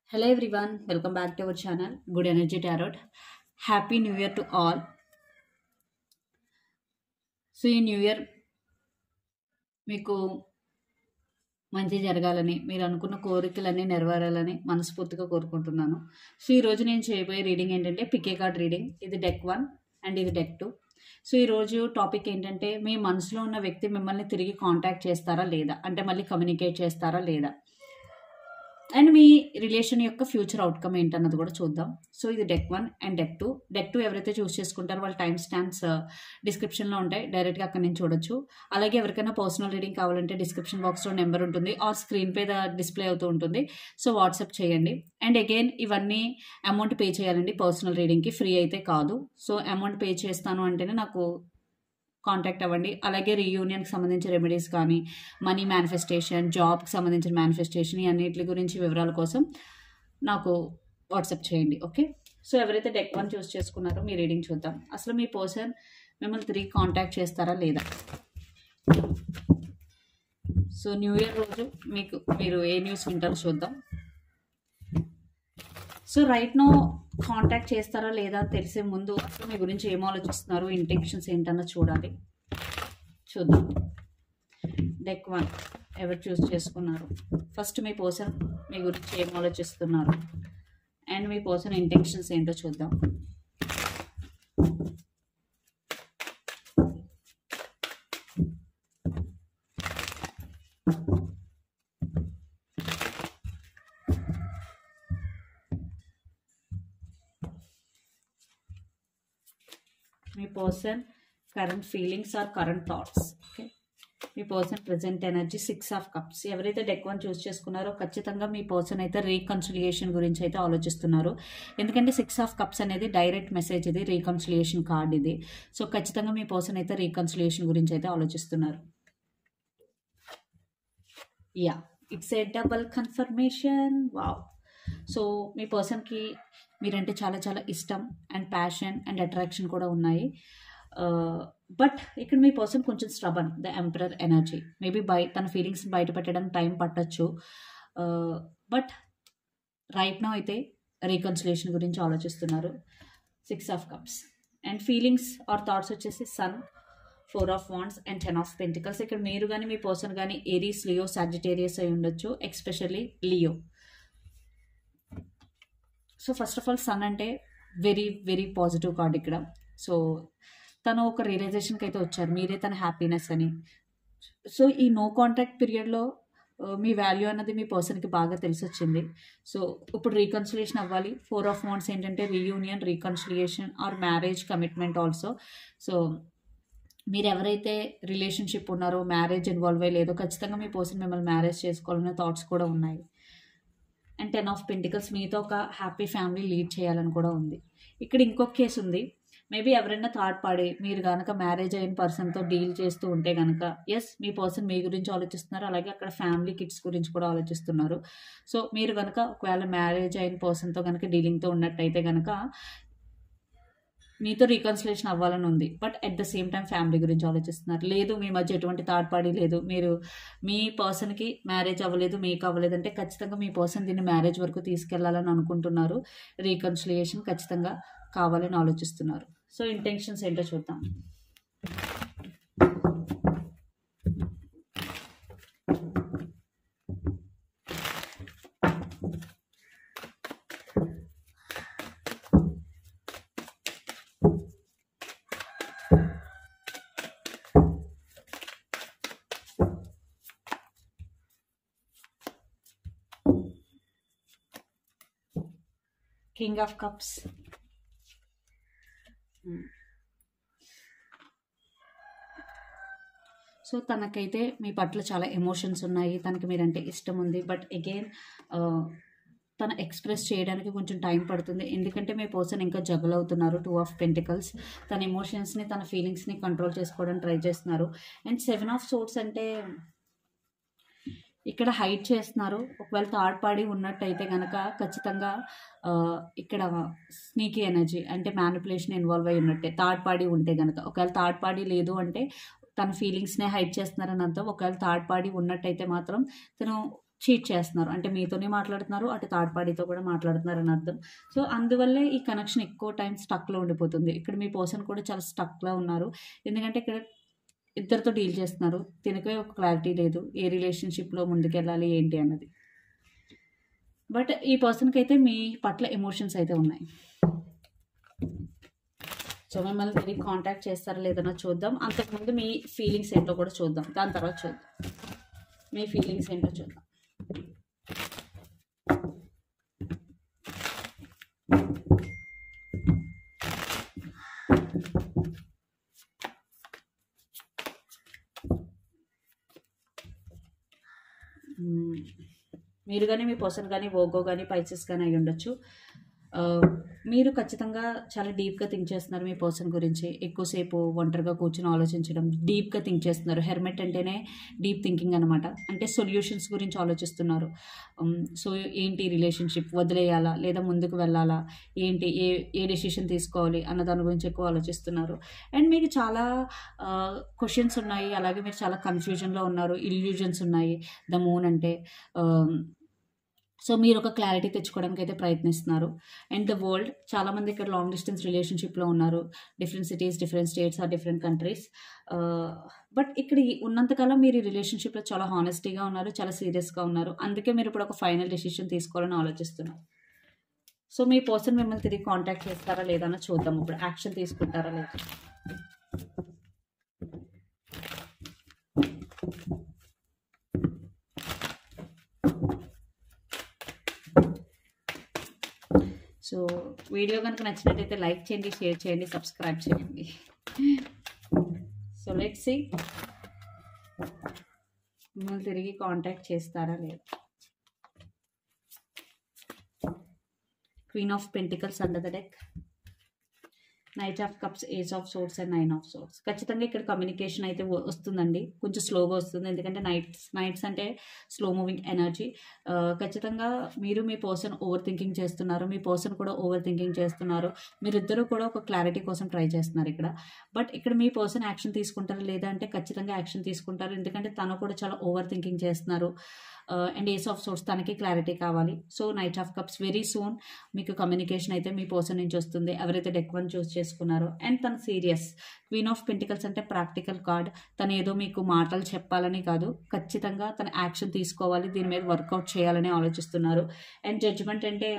Hello everyone, welcome back to our channel Good Energy Tarot. Happy New Year to all. So ఈ new year మీకు మంచి జరగాలని మీరు అనుకున్న కోరికలన్నీ నెరవేరాలని మనస్ఫూర్తిగా కోరుకుంటున్నాను సో ఈరోజు నేను చేయబోయే రీడింగ్ ఏంటంటే పికే కార్డ్ రీడింగ్ ఇది డెక్ వన్ అండ్ ఇది డెక్ టూ సో ఈరోజు టాపిక్ ఏంటంటే మీ మనసులో ఉన్న వ్యక్తి మిమ్మల్ని తిరిగి కాంటాక్ట్ చేస్తారా లేదా అంటే మళ్ళీ కమ్యూనికేట్ చేస్తారా లేదా అండ్ మీ రిలేషన్ యొక్క ఫ్యూచర్ అవుట్కమ్ ఏంటన్నది కూడా చూద్దాం సో ఇది deck one and deck two deck two ఎవరైతే చూస్ చేసుకుంటారో వాళ్ళ టైం స్టాంప్స్ డిస్క్రిప్షన్లో ఉంటాయి డైరెక్ట్గా అక్కడ నుంచి చూడొచ్చు అలాగే ఎవరికైనా పర్సనల్ రీడింగ్ కావాలంటే డిస్క్రిప్షన్ బాక్స్లో నెంబర్ ఉంటుంది ఆర్ స్క్రీన్ పై డిస్ప్లే అవుతూ ఉంటుంది సో వాట్సాప్ చేయండి అండ్ అగైన్ ఇవన్నీ అమౌంట్ పే చేయాలండి పర్సనల్ రీడింగ్కి ఫ్రీ అయితే కాదు సో అమౌంట్ పే చేస్తాను అంటేనే నాకు కాంటాక్ట్ అవ్వండి అలాగే రీయూనియన్కి సంబంధించిన రెమెడీస్ కానీ మనీ మేనిఫెస్టేషన్ జాబ్కి సంబంధించిన మేనిఫెస్టేషన్ అన్నిటి గురించి వివరాల కోసం నాకు వాట్సాప్ చేయండి ఓకే సో ఎవరైతే డెక్ వన్ చూస్ చేసుకున్నారో మీ రీడింగ్ చూద్దాం అసలు మీ పర్సన్ మిమ్మల్ని తిరిగి కాంటాక్ట్ చేస్తారా లేదా సో న్యూ ఇయర్ రోజు మీకు మీరు ఏ న్యూస్ వింటారో చూద్దాం సో రైట్ నో కాంటాక్ట్ చేస్తారా లేదా తెలిసే ముందు అసలు మీ గురించి ఏం ఆలోచిస్తున్నారు ఇంటెన్షన్స్ ఏంటన్నా చూడాలి చూద్దాం డెక్ వన్ ఎవరు చూస్ చేసుకున్నారు ఫస్ట్ మీ పర్సన్ మీ గురించి ఏం ఆలోచిస్తున్నారు అండ్ మీ పర్సన్ ఇంటెన్షన్స్ ఏంటో చూద్దాం మీ person current feelings or current thoughts okay మీ person present energy six of cups ఎవరైతే డెక్ వన్ చూస్ చేసుకున్నారో ఖచ్చితంగా మీ పర్సన్ అయితే రీకన్సిలియేషన్ గురించి అయితే ఆలోచిస్తున్నారు ఎందుకంటే సిక్స్ ఆఫ్ కప్స్ అనేది డైరెక్ట్ మెసేజ్ ఇది రీకన్సిలియేషన్ కార్డ్ ఇది సో ఖచ్చితంగా మీ పర్సన్ అయితే రీకన్సిలియేషన్ గురించి అయితే ఆలోచిస్తున్నారు yeah it's a double confirmation wow so మీ పర్సన్కి మీరంటే చాలా చాలా ఇష్టం అండ్ ప్యాషన్ అండ్ అట్రాక్షన్ కూడా ఉన్నాయి బట్ ఇక్కడ మీ పర్సన్ కొంచెం stubborn the emperor energy maybe by తన ఫీలింగ్స్ బయట పెట్టడానికి టైం పట్టచ్చు బట్ రైట్ నో అయితే రీకన్సిలేషన్ గురించి ఆలోచిస్తున్నారు six of cups and feelings or thoughts వచ్చేసి sun four of wands and ten of pentacles ఇక్కడ మీరు కానీ మీ పర్సన్ కానీ ఏరీస్ లియో సాజిటేరియస్ అయి ఉండొచ్చు especially Leo so first of all sun అంటే వెరీ వెరీ పాజిటివ్ కార్డ్ ఇక్కడ సో తను ఒక రియలైజేషన్కి అయితే వచ్చారు మీరే తన హ్యాపీనెస్ అని సో ఈ నో కాంటాక్ట్ పీరియడ్లో మీ వాల్యూ అన్నది మీ పర్సన్కి బాగా తెలిసి వచ్చింది సో ఇప్పుడు రీకన్సిలియేషన్ అవ్వాలి ఫోర్ ఆఫ్ వాన్స్ ఏంటంటే reunion reconciliation or marriage commitment also so మీరు ఎవరైతే రిలేషన్షిప్ ఉన్నారో మ్యారేజ్ ఇన్వాల్వ్ అయ్యలేదో ఖచ్చితంగా మీ పర్సన్ మిమ్మల్ని మ్యారేజ్ చేసుకోవాలనే థాట్స్ కూడా ఉన్నాయి అండ్ టెన్ ఆఫ్ పెంటికల్స్ మీతో ఒక హ్యాపీ ఫ్యామిలీ లీడ్ చేయాలని కూడా ఉంది ఇక్కడ ఇంకొక కేసు ఉంది మేబీ ఎవరైనా థర్డ్ పాడి మీరు కనుక మ్యారేజ్ అయిన పర్సన్తో డీల్ చేస్తూ ఉంటే కనుక ఎస్ మీ పర్సన్ మీ గురించి ఆలోచిస్తున్నారు అలాగే అక్కడ ఫ్యామిలీ కిడ్స్ గురించి కూడా ఆలోచిస్తున్నారు సో మీరు కనుక ఒకవేళ మ్యారేజ్ అయిన పర్సన్తో కనుక డీలింగ్తో ఉన్నట్టయితే కనుక మీతో రీకన్సిలేషన్ అవ్వాలని ఉంది but at the same time family గురించి ఆలోచిస్తున్నారు లేదు మీ మధ్య ఎటువంటి థర్డ్ పార్టీ లేదు మీరు మీ పర్సన్కి మ్యారేజ్ అవ్వలేదు మీకు అవ్వలేదు అంటే ఖచ్చితంగా మీ పర్సన్ దీన్ని మ్యారేజ్ వరకు తీసుకెళ్లాలని అనుకుంటున్నారు రీకన్సిలియేషన్ ఖచ్చితంగా కావాలని ఆలోచిస్తున్నారు సో ఇంటెన్షన్స్ ఏంటో చూద్దాం కింగ్ ఆఫ్ కప్స్ సో తనకైతే మీ పట్ల చాలా ఎమోషన్స్ ఉన్నాయి తనకి మీరంటే ఇష్టం ఉంది బట్ అగైన్ తను ఎక్స్ప్రెస్ చేయడానికి కొంచెం టైం పడుతుంది ఎందుకంటే మీ పర్సన్ ఇంకా జగల్ అవుతున్నారు టూ ఆఫ్ పెంటికల్స్ తన ఎమోషన్స్ని తన ఫీలింగ్స్ని కంట్రోల్ చేసుకోవడానికి ట్రై చేస్తున్నారు అండ్ సెవెన్ ఆఫ్ సోర్స్ అంటే ఇక్కడ హైట్ చేస్తున్నారు ఒకవేళ థర్డ్ పార్టీ ఉన్నట్టయితే కనుక ఖచ్చితంగా ఇక్కడ స్నీకీ ఎనర్జీ అంటే మ్యానిపులేషన్ ఇన్వాల్వ్ అయి ఉన్నట్టే థర్డ్ పార్టీ ఉంటే కనుక ఒకవేళ థర్డ్ పార్టీ లేదు అంటే తన ఫీలింగ్స్నే హైట్ చేస్తున్నారని అంతా ఒకవేళ థర్డ్ పార్టీ ఉన్నట్టయితే మాత్రం తను చీట్ చేస్తున్నారు అంటే మీతోనే మాట్లాడుతున్నారు అటు థర్డ్ పార్టీతో కూడా మాట్లాడుతున్నారు అని అర్థం సో అందువల్లే ఈ కనెక్షన్ ఎక్కువ టైం స్టక్లో ఉండిపోతుంది ఇక్కడ మీ పర్సన్ కూడా చాలా స్టక్లో ఉన్నారు ఎందుకంటే ఇక్కడ ఇద్దరితో డీల్ చేస్తున్నారు తినకే ఒక క్లారిటీ లేదు ఏ రిలేషన్షిప్లో ముందుకెళ్ళాలి ఏంటి అన్నది బట్ ఈ పర్సన్కి అయితే మీ పట్ల ఎమోషన్స్ అయితే ఉన్నాయి సో మిమ్మల్ని తిరిగి కాంటాక్ట్ చేస్తారా లేదన్నా చూద్దాం అంతకుముందు మీ ఫీలింగ్స్ ఏంటో కూడా చూద్దాం దాని తర్వాత చూద్దాం మీ ఫీలింగ్స్ ఏంటో చూద్దాం మ్మ్. మీరు కానీ మీ పర్సన్ కానీ ఓగో కానీ పైసెస్ కానీ అయి ఉండొచ్చు ఆ, మీరు ఖచ్చితంగా చాలా డీప్గా థింక్ చేస్తున్నారు మీ పర్సన్ గురించి ఎక్కువసేపు ఒంటరిగా కూర్చొని ఆలోచించడం డీప్గా థింక్ చేస్తున్నారు హెర్మెట్ అంటేనే డీప్ థింకింగ్ అనమాట అంటే సొల్యూషన్స్ గురించి ఆలోచిస్తున్నారు సో ఏంటి రిలేషన్షిప్ వదిలేయాలా లేదా ముందుకు వెళ్ళాలా ఏంటి ఏ ఏ డెసిషన్ తీసుకోవాలి అన్న దాని గురించి ఎక్కువ ఆలోచిస్తున్నారు అండ్ మీకు చాలా క్వశ్చన్స్ ఉన్నాయి అలాగే మీరు చాలా కన్ఫ్యూజన్లో ఉన్నారు ఇల్యూజన్స్ ఉన్నాయి ద మూన్ అంటే సో మీరు ఒక క్లారిటీ తెచ్చుకోవడానికి అయితే ప్రయత్నిస్తున్నారు అండ్ ద వరల్డ్ చాలామంది ఇక్కడ లాంగ్ డిస్టెన్స్ రిలేషన్షిప్లో ఉన్నారు different cities different states or different countries but ఇక్కడ ఈ- ఉన్నంతకాలం మీరు ఈ రిలేషన్షిప్లో చాలా హానెస్టీగా ఉన్నారు చాలా సీరియస్గా ఉన్నారు అందుకే మీరు ఇప్పుడు ఒక ఫైనల్ డెసిషన్ తీసుకోవాలని ఆలోచిస్తున్నారు సో మీ పర్సన్ మిమ్మల్ని తిరిగి కాంటాక్ట్ చేస్తారా లేదా అని చూద్దాం ఇప్పుడు యాక్షన్ తీసుకుంటారా లేదా సో వీడియో కనుక నచ్చినట్టయితే లైక్ చేయండి షేర్ చేయండి సబ్స్క్రైబ్ చేయండి సో లెట్ సి మిమ్మల్ని తిరిగి కాంటాక్ట్ చేస్తారా లేదా queen of pentacles under the deck knight of cups ace of swords and nine of swords ఖచ్చితంగా ఇక్కడ కమ్యూనికేషన్ అయితే వ- వస్తుందండి కొంచెం స్లోగా వస్తుంది ఎందుకంటే నైట్స్ నైట్స్ అంటే స్లో మూవింగ్ ఎనర్జీ ఖచ్చితంగా మీరు మీ పర్సన్ ఓవర్ థింకింగ్ చేస్తున్నారు మీ పర్సన్ కూడా ఓవర్ థింకింగ్ చేస్తున్నారు మీరిద్దరూ కూడా ఒక క్లారిటీ కోసం ట్రై చేస్తున్నారు ఇక్కడ బట్ ఇక్కడ మీ పర్సన్ యాక్షన్ తీసుకుంటారు లేదా అంటే ఖచ్చితంగా యాక్షన్ తీసుకుంటారు ఎందుకంటే తను కూడా చాలా ఓవర్ థింకింగ్ చేస్తున్నారు అండ్ ఏస్ ఆఫ్ సోర్స్ తనకి క్లారిటీ కావాలి so knight of cups very soon మీకు కమ్యూనికేషన్ అయితే మీ పర్సన్ నుంచి వస్తుంది ఎవరైతే డెక్ వన్ చూస్ చేసుకున్నారో అండ్ తను సీరియస్ క్వీన్ ఆఫ్ పెంటికల్స్ అంటే ప్రాక్టికల్ కార్డ్ తను ఏదో మీకు మాటలు చెప్పాలని కాదు ఖచ్చితంగా తన యాక్షన్ తీసుకోవాలి దీని మీద వర్కౌట్ చేయాలని ఆలోచిస్తున్నారు అండ్ జడ్జిమెంట్ అంటే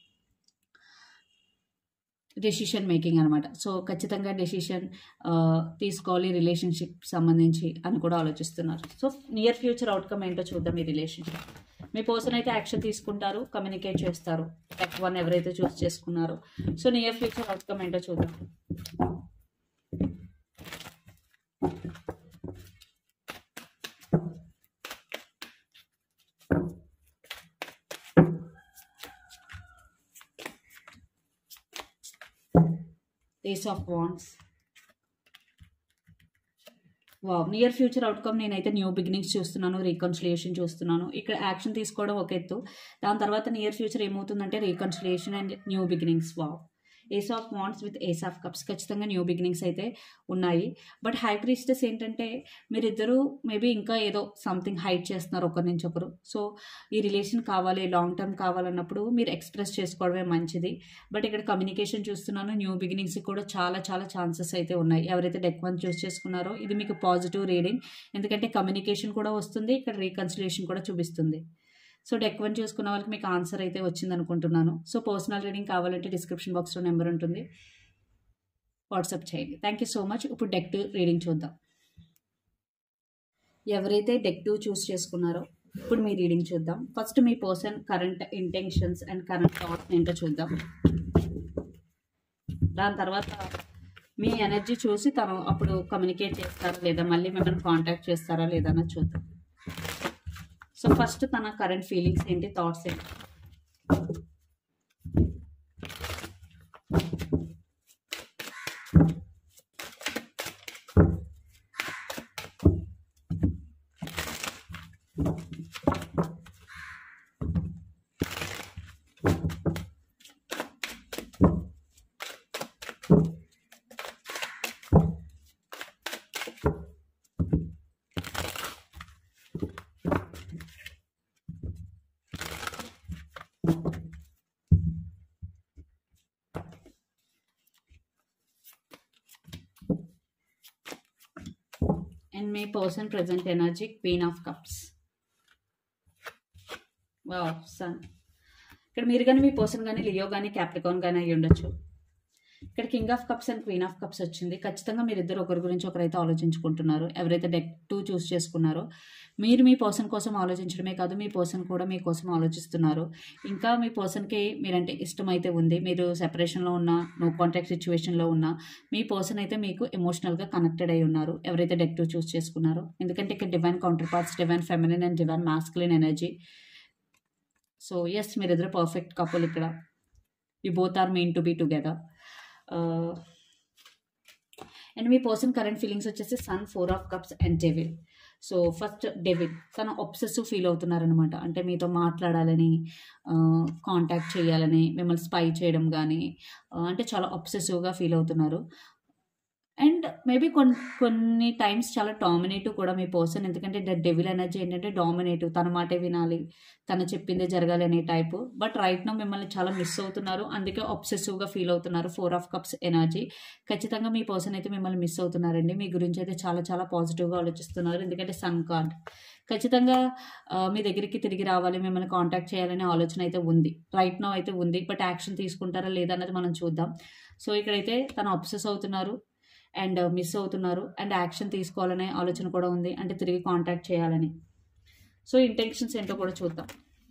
డెసిషన్ మేకింగ్ అనమాట సో ఖచ్చితంగా డెసిషన్ తీసుకోవాలి రిలేషన్షిప్ సంబంధించి అని కూడా ఆలోచిస్తున్నారు సో నియర్ ఫ్యూచర్ అవుట్కమ్ ఏంటో చూద్దాం ఈ రిలేషన్షిప్ మీ పర్సన్ అయితే యాక్షన్ తీసుకుంటారు కమ్యూనికేట్ చేస్తారు టెక్ వన్ ఎవరైతే చూస్ చేసుకున్నారో సో నియర్ ఫ్యూచర్ అవుట్కమ్ ఏంటో చూద్దాం ఏస్ ఆఫ్ వాన్స్ వా నియర్ ఫ్యూచర్ అవుట్కమ్ నేనైతే న్యూ బిగినింగ్స్ చూస్తున్నాను రీకన్సిలియేషన్ చూస్తున్నాను ఇక్కడ యాక్షన్ తీసుకోవడం ఒక ఎత్తు దాని తర్వాత నియర్ ఫ్యూచర్ ఏమవుతుందంటే reconciliation and new beginnings wow ace of wants with ace of cups ఖచ్చితంగా న్యూ బిగినింగ్స్ అయితే ఉన్నాయి బట్ హై ప్రీస్టెస్ ఏంటంటే మీరిద్దరూ మేబీ ఇంకా ఏదో సంథింగ్ హైట్ చేస్తున్నారు ఒకరి నుంచి ఒకరు సో ఈ రిలేషన్ కావాలి లాంగ్ టర్మ్ కావాలన్నప్పుడు మీరు ఎక్స్ప్రెస్ చేసుకోవడమే మంచిది బట్ ఇక్కడ కమ్యూనికేషన్ చూస్తున్నాను న్యూ బిగినింగ్స్ కూడా చాలా చాలా ఛాన్సెస్ అయితే ఉన్నాయి ఎవరైతే డెక్ వన్ చూస్ చేసుకున్నారో ఇది మీకు పాజిటివ్ రీడింగ్ ఎందుకంటే కమ్యూనికేషన్ కూడా వస్తుంది ఇక్కడ రీకన్సిలేషన్ కూడా చూపిస్తుంది సో డెక్ వన్ చూసుకున్న వాళ్ళకి మీకు ఆన్సర్ అయితే వచ్చింది అనుకుంటున్నాను సో పర్సనల్ రీడింగ్ కావాలంటే డిస్క్రిప్షన్ బాక్స్లో నెంబర్ ఉంటుంది వాట్సాప్ చేయండి థ్యాంక్ యూ సో మచ్ ఇప్పుడు డెక్ టూ రీడింగ్ చూద్దాం ఎవరైతే డెక్ టూ చూస్ చేసుకున్నారో ఇప్పుడు మీ రీడింగ్ చూద్దాం ఫస్ట్ మీ person current intentions and current thoughts ఏంటో చూద్దాం దాని తర్వాత మీ ఎనర్జీ చూసి తను అప్పుడు కమ్యూనికేట్ చేస్తారా లేదా మళ్ళీ మిమ్మల్ని కాంటాక్ట్ చేస్తారా లేదా అన్నది చూద్దాం సో ఫస్ట్ తన కరెంట్ ఫీలింగ్స్ ఏంటి థాట్స్ ఏంటి మీ person present energy queen of cups wow sun ఇక్కడ మీరు కానీ మీ పర్సన్ కానీ లియో కానీ క్యాప్రికాన్ కానీ అయ్యి ఉండొచ్చు ఇక్కడ king of cups and queen of cups వచ్చింది ఖచ్చితంగా మీరు ఇద్దరు ఒకరి గురించి ఒకరైతే ఆలోచించుకుంటున్నారు ఎవరైతే డెక్ టూ చూస్ చేసుకున్నారో మీరు మీ పర్సన్ కోసం ఆలోచించడమే కాదు మీ పర్సన్ కూడా మీ కోసం ఆలోచిస్తున్నారు ఇంకా మీ పర్సన్కి మీరంటే ఇష్టం అయితే ఉంది మీరు సెపరేషన్లో ఉన్నా నో కాంటాక్ట్ సిచ్యువేషన్లో ఉన్నా మీ పర్సన్ అయితే మీకు ఎమోషనల్గా కనెక్టెడ్ అయి ఉన్నారు ఎవరైతే డెక్ టూ చూస్ చేసుకున్నారో ఎందుకంటే ఇక్కడ divine counterparts divine feminine and divine masculine energy so yes మీరిద్దరు పర్ఫెక్ట్ కపుల్ ఇక్కడ you both are meant to be together and మీ పర్సన్ కరెంట్ ఫీలింగ్స్ వచ్చేసి sun four of cups and devil so first devil తను obsessive feel అవుతున్నారనమాట అంటే మీతో మాట్లాడాలని contact చేయాలని మిమ్మల్ని స్పై చేయడం కానీ అంటే చాలా ఒబ్సెసివ్గా ఫీల్ అవుతున్నారు అండ్ మేబీ కొన్ని కొన్ని టైమ్స్ చాలా డామినేటివ్ కూడా మీ పర్సన్ ఎందుకంటే డెవిల్ ఎనర్జీ ఏంటంటే డామినేటివ్ తన మాటే వినాలి తను చెప్పిందే జరగాలి అనే టైపు బట్ రైట్ నో మిమ్మల్ని చాలా మిస్ అవుతున్నారు అందుకే ఒబ్సెసివ్గా ఫీల్ అవుతున్నారు ఫోర్ ఆఫ్ కప్స్ ఎనర్జీ ఖచ్చితంగా మీ పర్సన్ అయితే మిమ్మల్ని మిస్ అవుతున్నారండి మీ గురించి అయితే చాలా చాలా పాజిటివ్గా ఆలోచిస్తున్నారు ఎందుకంటే సన్ కార్డ్ ఖచ్చితంగా మీ దగ్గరికి తిరిగి రావాలి మిమ్మల్ని కాంటాక్ట్ చేయాలనే ఆలోచన అయితే ఉంది రైట్ నో అయితే ఉంది బట్ యాక్షన్ తీసుకుంటారా లేదా అన్నది మనం చూద్దాం సో ఇక్కడైతే తను అబ్సెస్ అవుతున్నారు అండ్ మిస్ అవుతున్నారు అండ్ యాక్షన్ తీసుకోవాలనే ఆలోచన కూడా ఉంది అంటే తిరిగి కాంటాక్ట్ చేయాలని సో ఇంటెన్షన్స్ ఏంటో కూడా చూద్దాం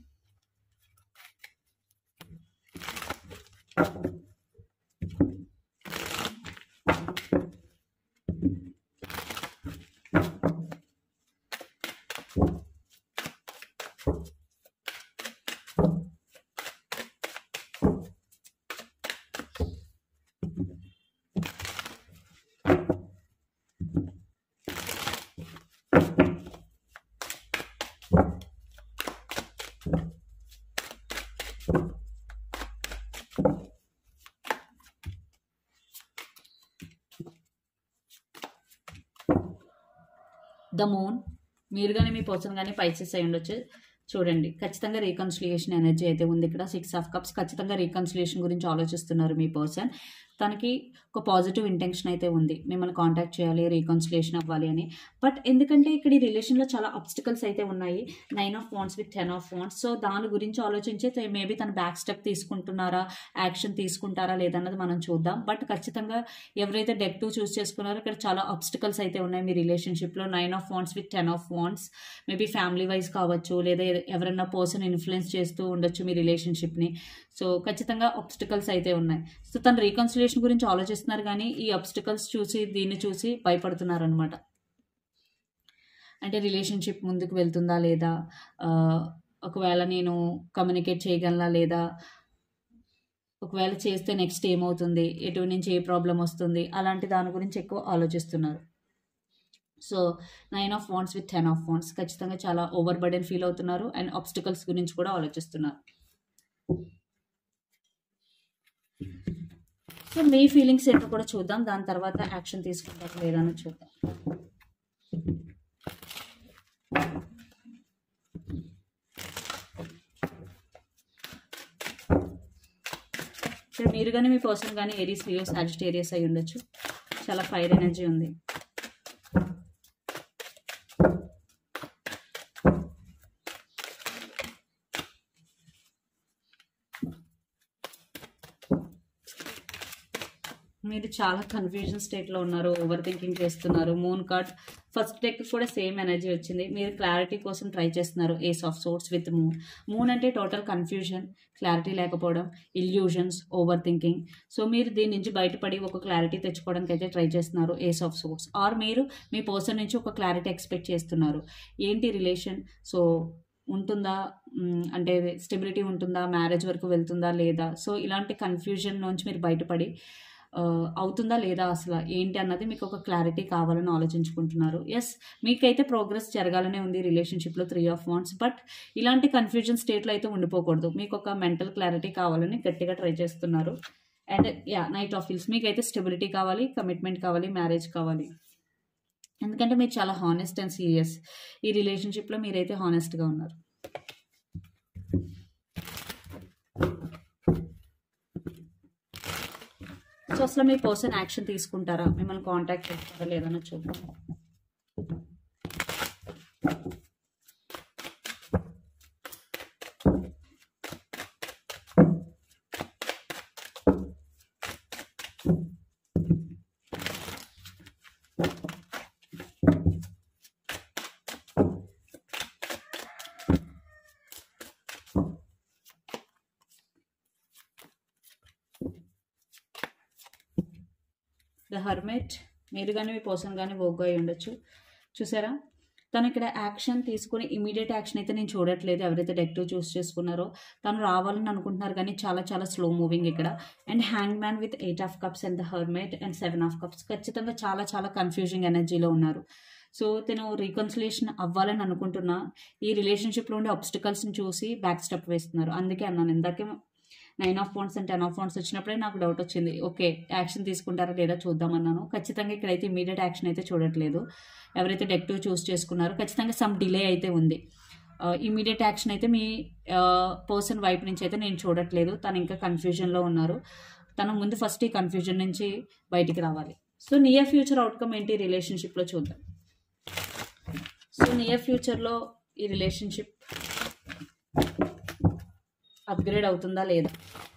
ద మూన్ మీరు కానీ మీ పర్సన్ కానీ పైసెస్ అయి ఉండొచ్చు చూడండి ఖచ్చితంగా రీకన్సిలియేషన్ ఎనర్జీ అయితే ఉంది ఇక్కడ సిక్స్ ఆఫ్ కప్స్ ఖచ్చితంగా రీకన్సిలియేషన్ గురించి ఆలోచిస్తున్నారు మీ పర్సన్ తనకి ఒక పాజిటివ్ ఇంటెన్షన్ అయితే ఉంది మిమ్మల్ని కాంటాక్ట్ చేయాలి రీకన్సిలేషన్ అవ్వాలి అని బట్ ఎందుకంటే ఇక్కడ ఈ రిలేషన్లో చాలా అబ్స్టికల్స్ అయితే ఉన్నాయి nine of phones with ten of phones so దాని గురించి ఆలోచించి మేబీ తన బ్యాక్ స్టెప్ తీసుకుంటున్నారా యాక్షన్ తీసుకుంటారా లేదన్నది మనం చూద్దాం బట్ ఖచ్చితంగా ఎవరైతే డెక్ టూ చూస్ చేసుకున్నారో ఇక్కడ చాలా అబ్స్టికల్స్ అయితే ఉన్నాయి మీ రిలేషన్షిప్లో nine of phones with ten of phones maybe family wise కావచ్చు లేదా ఎవరైనా పర్సన్ ఇన్ఫ్లుయెన్స్ చేస్తూ ఉండొచ్చు మీ రిలేషన్షిప్ని సో ఖచ్చితంగా అబ్స్టికల్స్ అయితే ఉన్నాయి సో తన రీకన్సిలేషన్ గురించి ఆలోచిస్తున్నారు కానీ ఈ అబ్స్టికల్స్ చూసి దీన్ని చూసి భయపడుతున్నారు అనమాట అంటే రిలేషన్షిప్ ముందుకు వెళ్తుందా లేదా ఒకవేళ నేను కమ్యూనికేట్ చేయగలనా లేదా ఒకవేళ చేస్తే నెక్స్ట్ ఏమవుతుంది ఎటు నుంచి ఏ ప్రాబ్లం వస్తుంది అలాంటి దాని గురించి ఎక్కువ ఆలోచిస్తున్నారు so nine of phones with ten of phones ఖచ్చితంగా చాలా ఓవర్ బర్డెన్ ఫీల్ అవుతున్నారు అండ్ ఆబ్స్టికల్స్ గురించి కూడా ఆలోచిస్తున్నారు సో మీ ఫీలింగ్స్ ఏంటో కూడా చూద్దాం దాని తర్వాత యాక్షన్ తీసుకుంటారు లేదా అని చూద్దాం ఇక్కడ మీరు కానీ మీ పర్సన్ కానీ ఏరీస్ లియో సాజిటేరియస్ అయి ఉండొచ్చు చాలా ఫైర్ ఎనర్జీ ఉంది మీరు చాలా కన్ఫ్యూజన్ స్టేట్లో ఉన్నారు ఓవర్ థింకింగ్ చేస్తున్నారు మూన్ కార్డ్ ఫస్ట్ డెక్ కూడా సేమ్ ఎనర్జీ వచ్చింది మీరు క్లారిటీ కోసం ట్రై చేస్తున్నారు ace of swords with moon moon అంటే టోటల్ కన్ఫ్యూజన్ క్లారిటీ లేకపోవడం ఇల్యూజన్స్ ఓవర్ థింకింగ్ సో మీరు దీని నుంచి బయటపడి ఒక క్లారిటీ తెచ్చుకోవడానికి అయితే ట్రై చేస్తున్నారు ఏస్ ఆఫ్ సోర్ట్స్ ఆర్ మీరు మీ పర్సన్ నుంచి ఒక క్లారిటీ ఎక్స్పెక్ట్ చేస్తున్నారు ఏంటి రిలేషన్ సో ఉంటుందా అంటే స్టెబిలిటీ ఉంటుందా మ్యారేజ్ వరకు వెళ్తుందా లేదా సో ఇలాంటి కన్ఫ్యూజన్ నుంచి మీరు బయటపడి అవుతుందా లేదా అసలు ఏంటి అన్నది మీకు ఒక క్లారిటీ కావాలని ఆలోచించుకుంటున్నారు ఎస్ మీకైతే ప్రోగ్రెస్ జరగాలనే ఉంది రిలేషన్షిప్లో త్రీ ఆఫ్ వాన్స్ బట్ ఇలాంటి కన్ఫ్యూజన్ స్టేట్లో అయితే ఉండిపోకూడదు మీకు ఒక మెంటల్ క్లారిటీ కావాలని గట్టిగా ట్రై చేస్తున్నారు అండ్ యా నైట్ ఆఫ్ ఫీల్స్ మీకైతే స్టెబిలిటీ కావాలి కమిట్మెంట్ కావాలి మ్యారేజ్ కావాలి ఎందుకంటే మీరు చాలా హానెస్ట్ అండ్ సీరియస్ ఈ రిలేషన్షిప్లో మీరైతే హానెస్ట్గా ఉన్నారు సో అసలు మీ పర్సన్ యాక్షన్ తీసుకుంటారా మిమ్మల్ని కాంటాక్ట్ చేస్తారా లేదని చూద్దాం ద హర్మెట్ మీరు కానీ మీ పర్సన్ కానీ వోగ్గా అయి ఉండొచ్చు చూసారా తను ఇక్కడ యాక్షన్ తీసుకుని ఇమీడియట్ యాక్షన్ అయితే నేను చూడట్లేదు ఎవరైతే డెక్టివ్ చూస్ చేసుకున్నారో తను రావాలని అనుకుంటున్నారు కానీ చాలా చాలా స్లో మూవింగ్ ఇక్కడ and hang man with eight of cups and the hermit and seven of cups ఖచ్చితంగా చాలా చాలా కన్ఫ్యూజింగ్ ఎనర్జీలో ఉన్నారు సో తను రీకన్సిలేషన్ అవ్వాలని అనుకుంటున్నా ఈ రిలేషన్షిప్లో ఉండే ఆబ్స్టికల్స్ని చూసి బ్యాక్ స్టెప్ వేస్తున్నారు అందుకే అన్నాను ఇందాకే nine of phones and ten of phones వచ్చినప్పుడే నాకు డౌట్ వచ్చింది ఓకే యాక్షన్ తీసుకుంటారా లేదా చూద్దామన్నాను ఖచ్చితంగా ఇక్కడైతే ఇమీడియట్ యాక్షన్ అయితే చూడట్లేదు ఎవరైతే డెక్టివ్ చూస్ చేసుకున్నారో ఖచ్చితంగా సమ్ డిలే అయితే ఉంది ఇమీడియట్ యాక్షన్ అయితే మీ పర్సన్ వైపు నుంచి అయితే నేను చూడట్లేదు తను ఇంకా కన్ఫ్యూజన్లో ఉన్నారు తను ముందు ఫస్ట్ ఈ కన్ఫ్యూజన్ నుంచి బయటికి రావాలి సో నియర్ ఫ్యూచర్ అవుట్కమ్ ఏంటి రిలేషన్షిప్లో చూద్దాం సో నియర్ ఫ్యూచర్లో ఈ రిలేషన్షిప్ అప్గ్రేడ్ అవుతుందా లేదా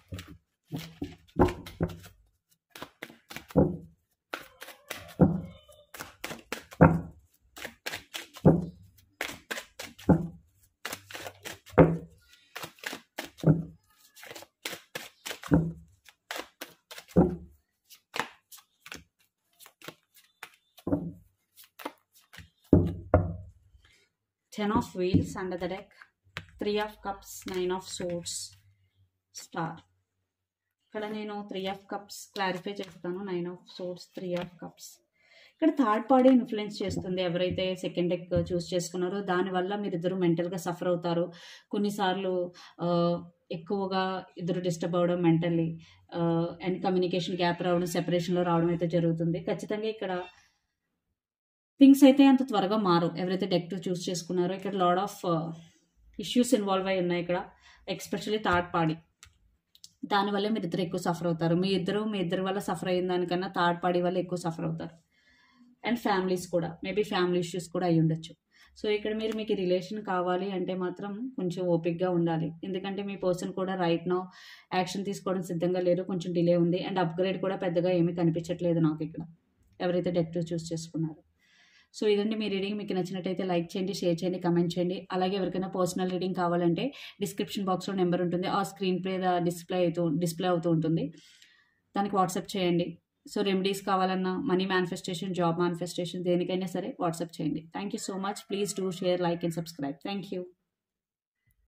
ten of wheels under the deck three of cups nine of swords star ఇక్కడ నేను త్రీ ఆఫ్ కప్స్ క్లారిఫై చేస్తాను nine of swords three of cups ఇక్కడ థర్డ్ పార్టీ ఇన్ఫ్లుయెన్స్ చేస్తుంది ఎవరైతే సెకండ్ డెక్ చూస్ చేసుకున్నారో దానివల్ల మీరు ఇద్దరు మెంటల్గా సఫర్ అవుతారు కొన్నిసార్లు ఎక్కువగా ఇద్దరు డిస్టర్బ్ అవ్వడం మెంటల్లీ అండ్ కమ్యూనికేషన్ గ్యాప్ రావడం సెపరేషన్లో రావడం అయితే జరుగుతుంది ఖచ్చితంగా ఇక్కడ థింగ్స్ అయితే అంత త్వరగా మారు ఎవరైతే డెక్ చూస్ చేసుకున్నారో ఇక్కడ లాడ్ ఆఫ్ ఇష్యూస్ ఇన్వాల్వ్ అయి ఉన్నాయి ఇక్కడ ఎక్స్పెషల్లీ థర్డ్ పార్టీ దానివల్ల మీరు ఇద్దరు ఎక్కువ సఫర్ అవుతారు మీ ఇద్దరు మీ ఇద్దరి వల్ల సఫర్ అయిన దానికన్నా థర్డ్ పార్టీ వల్ల ఎక్కువ సఫర్ అవుతారు అండ్ ఫ్యామిలీస్ కూడా మేబీ ఫ్యామిలీ ఇష్యూస్ కూడా అయి ఉండొచ్చు సో ఇక్కడ మీరు మీకు రిలేషన్ కావాలి అంటే మాత్రం కొంచెం ఓపిక్గా ఉండాలి ఎందుకంటే మీ పర్సన్ కూడా రైట్ నో యాక్షన్ తీసుకోవడం సిద్ధంగా లేరు కొంచెం డిలే ఉంది అండ్ అప్గ్రేడ్ కూడా పెద్దగా ఏమీ కనిపించట్లేదు నాకు ఇక్కడ ఎవరైతే డెక్టివ్ చూస్ చేసుకున్నారో సో ఇదండి మీ రీడింగ్ మీకు నచ్చినట్టయితే లైక్ చేయండి షేర్ చేయండి కమెంట్ చేయండి అలాగే ఎవరికైనా పర్సనల్ రీడింగ్ కావాలంటే డిస్క్రిప్షన్ బాక్స్లో నెంబర్ ఉంటుంది ఆ స్క్రీన్ పే డిస్ప్లే అవుతూ డిస్ప్లే అవుతూ ఉంటుంది దానికి వాట్సాప్ చేయండి సో రెమెడీస్ కావాలన్నా మనీ మేనిఫెస్టేషన్ జాబ్ మేనిఫెస్టేషన్ దేనికైనా సరే వాట్సాప్ చేయండి thank you so much please do share like and subscribe thank you